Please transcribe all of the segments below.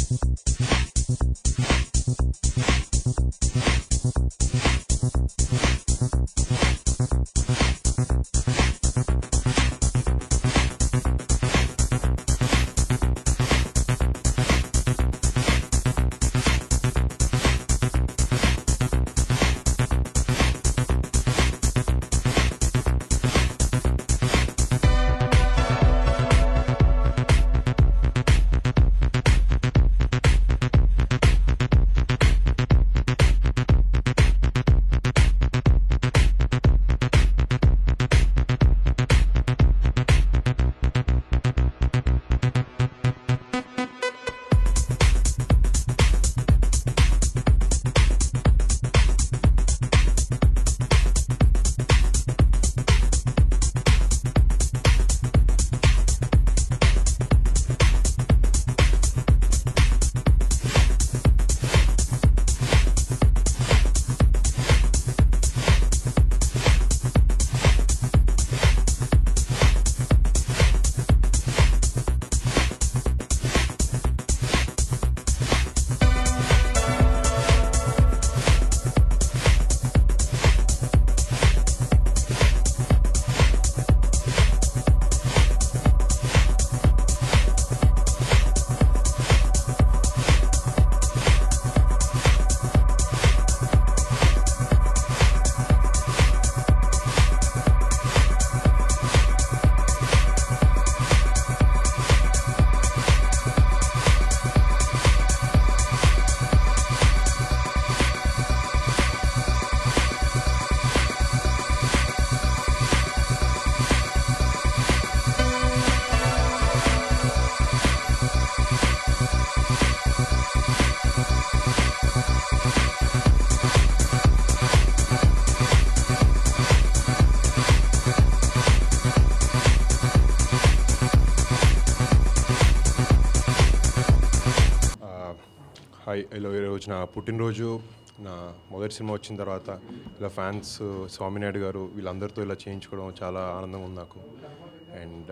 Hi ఇలా ఈరోజు నా పుట్టినరోజు నా మొదటి సినిమా వచ్చిన తర్వాత ఇలా ఫ్యాన్స్ స్వామినాయుడు గారు వీళ్ళందరితో ఇలా చేయించుకోవడం చాలా ఆనందంగా ఉంది నాకు అండ్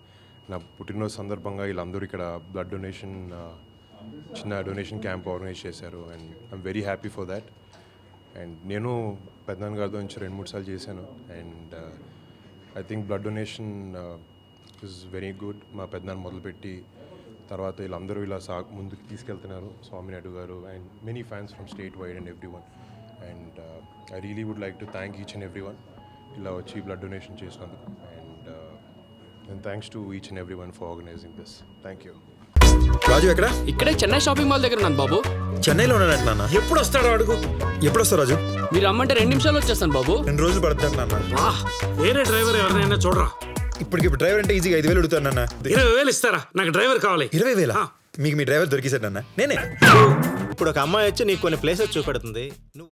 నా పుట్టినరోజు సందర్భంగా వీళ్ళందరూ ఇక్కడ బ్లడ్ డొనేషన్ చిన్న డొనేషన్ క్యాంప్ ఆర్గనైజ్ చేశారు and I'm very happy for that and నేను పెద్దనాన్న గారితో నుంచి రెండు మూడు సార్లు చేశాను and I think blood donation is very good మా పెద్దనాన్న మొదలుపెట్టి తర్వాత వీళ్ళందరూ ఇలా సా ముందుకు తీసుకెళ్తున్నారు స్వామినాయుడు గారు and many fans from state wide and everyone and I really would like to thank each and everyone ఇలా వచ్చి బ్లడ్ డొనేషన్ చేసినందుకు and and thanks to each and everyone for organizing this thank you Raju ఎక్కడ ఇక్కడే Chennai shopping mall దగ్గర ఉన్నాను బాబు చెన్నైలో ఉన్నాడంట నాన్న ఎప్పుడు వస్తాడో అడుగు ఎప్పుడు వస్తావు రాజు మీరు రమ్మంటే రెండు నిమిషాలు వచ్చేస్తాను బాబు రెండు రోజులు పడతాడు నాన్న వా వేరే డ్రైవర్ ఎవరినైనా చూడరా ఇప్పటికి ఇప్పుడు డ్రైవర్ అంటే ఈజీగా ఐదు వేలు అడుగుతాను నాన్న ఇరవై వేలు ఇస్తారా నాకు డ్రైవర్ కావాలి ఇరవై వేల ఆ. మీకు మీ డ్రైవర్ దొరికేశాడు నాన్న నేనే ఇప్పుడు ఒక అమ్మాయి వచ్చి నీకు కొన్ని ప్లేసెస్ చూపెడుతుంది నువ్వు